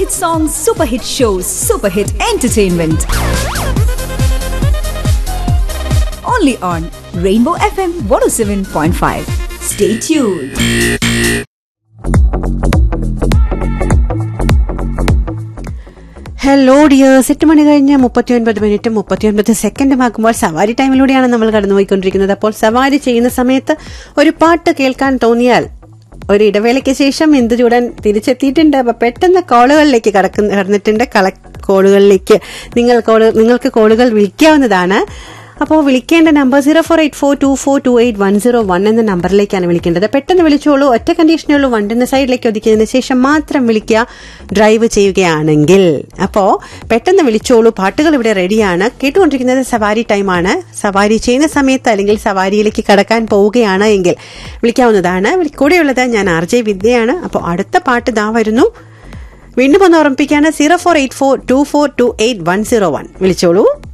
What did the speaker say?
hit songs, super hit shows, super hit entertainment. Only on Rainbow FM 107.5. Stay tuned. Hello dears എട്ട് മണി കഴിഞ്ഞ് മുപ്പത്തി ഒൻപത് മിനിറ്റും മുപ്പത്തി ഒൻപത് സെക്കൻഡും ആക്കുമ്പോൾ സവാരി ടൈമിലൂടെയാണ് നമ്മൾ കടന്നുപോയിക്കൊണ്ടിരിക്കുന്നത് അപ്പോൾ സവാരി ചെയ്യുന്ന സമയത്ത് ഒരു പാട്ട് കേൾക്കാൻ തോന്നിയാൽ ഒരു ഇടവേളയ്ക്ക് ശേഷം എന്ത് ചൂടൻ തിരിച്ചെത്തിയിട്ടുണ്ട് അപ്പൊ പെട്ടെന്ന് കോളുകളിലേക്ക് കടക്കുന്ന കടന്നിട്ടുണ്ട് കള കോളുകളിലേക്ക് നിങ്ങൾ കോള് നിങ്ങൾക്ക് കോളുകൾ വിളിക്കാവുന്നതാണ് അപ്പോൾ വിളിക്കേണ്ട number zero four eight four two four two eight one zero one എന്ന നമ്പറിലേക്കാണ് വിളിക്കേണ്ടത് പെട്ടെന്ന് വിളിച്ചോളൂ ഒറ്റ കണ്ടീഷനേ ഉള്ളൂ വണ്ടിന്റെ സൈഡിലേക്ക് ഒതുക്കിയതിന് ശേഷം മാത്രം വിളിക്കുക ഡ്രൈവ് ചെയ്യുകയാണെങ്കിൽ അപ്പോൾ പെട്ടെന്ന് വിളിച്ചോളൂ പാട്ടുകൾ ഇവിടെ റെഡിയാണ് കേട്ടുകൊണ്ടിരിക്കുന്നത് സവാരി ടൈമാണ് സവാരി ചെയ്യുന്ന സമയത്ത് അല്ലെങ്കിൽ സവാരിയിലേക്ക് കടക്കാൻ പോവുകയാണ് എങ്കിൽ വിളിക്കാവുന്നതാണ് വിളി- കൂടെയുള്ളത് ഞാൻ ആർ ജെ വിദ്യയാണ് അപ്പോൾ അടുത്ത പാട്ട് ഇതാ വരുന്നു വീണ്ടും ഒന്ന് ഓർമ്മിപ്പിക്കുകയാണ് zero four eight four two four two eight one zero one വിളിച്ചോളൂ